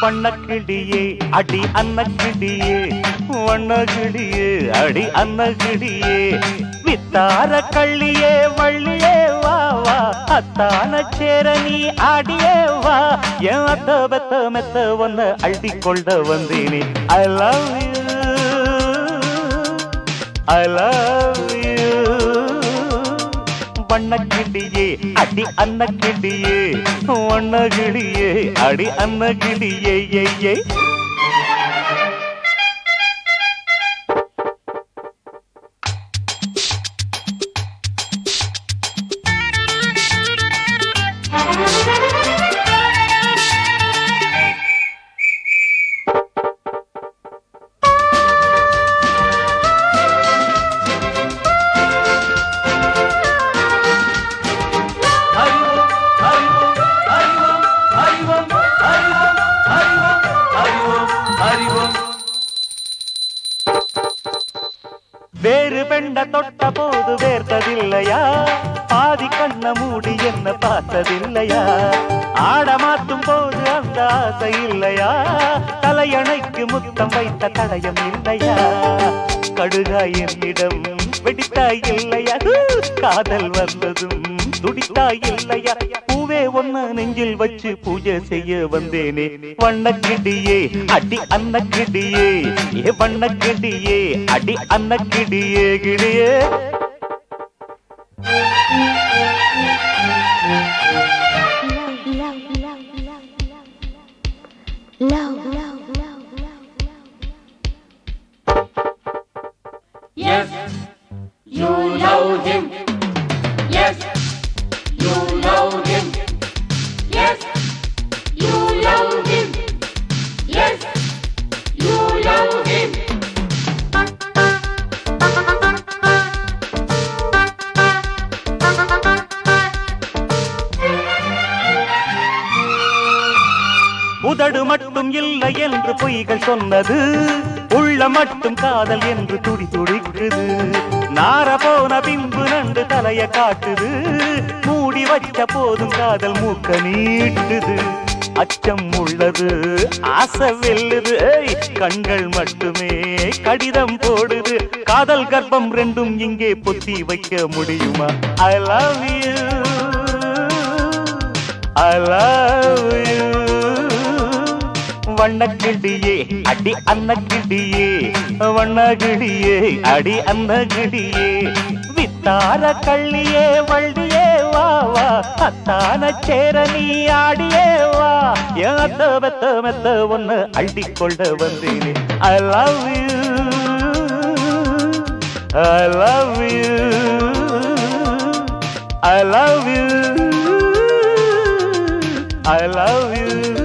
வண்ணக்கிளியே அடி அன்னக்கிளியே வண்ணக்கிளியே அடி அன்னக்கிளியே வித்தார கள்ளியே வள்ளியே வா வா அத்தான சேர நீ ஆடியே வா என் அத்த பெத்த மெத்த ஒன்ன அள்ளி கொள்ள வந்தேனே I love you I love you வண்ணக்கிளியே அடி அன்னக்கிளியே வண்ணகிளியே அடி அன்னகிளியே ஏய் ஏய் வேறு பெண்ண தொட்ட போது வேர்த்ததில்லையா பாதி கண்ண மூடி என்ன பார்த்ததில்லையா ஆட மாத்தும் போது அந்த ஆசை இல்லையா தலையணைக்கு முத்தம் வைத்த தடயம் இல்லையா கடுகாய் என்னிடம் வெடித்தாய் இல்லையா காதல் வந்ததும் துடித்தாய் இல்லையா பூவே ஒன்ன நெஞ்சில் வச்சு பூஜை செய்ய வந்தேனே வண்ணக்கிடியே அடி அன்னக்கிடியே ஏ வண்ணக்கிடியே அடி அன்னக்கிடியே கிடியே love, love, love, love, love, love, love, love, Yes, you love him. Yes, you love him. Yes, you love him. Yes, you love him. உதடு மட்டும் இல்லை என்று பொய்கள் சொன்னது உள்ள மட்டும் காதல் என்று துடி துடிக்குது நார போன பின்பு நண்டு தலைய காட்டுது மூடி வச்ச போதும் காதல் மூக்க நீட்டுது அச்சம் உள்ளது ஆசை வெல்லுது ஏய், கண்கள் மட்டுமே கடிதம் போடுது காதல் கர்ப்பம் ரெண்டும் இங்கே பொத்தி வைக்க முடியுமா I love you I love you வண்ணக்கிளியே அடி அன்னக்கிளியே வண்ணகிளியே அடி அன்னகிளியே வித்தார கள்ளியே வள்ளியே வா வா அத்தான சேர நீ ஆடியே வா என் அத்த மெத்த மெத்த ஒன்னு அள்ளி கொள்ள வந்தேனே I love you I love you I love you I love you.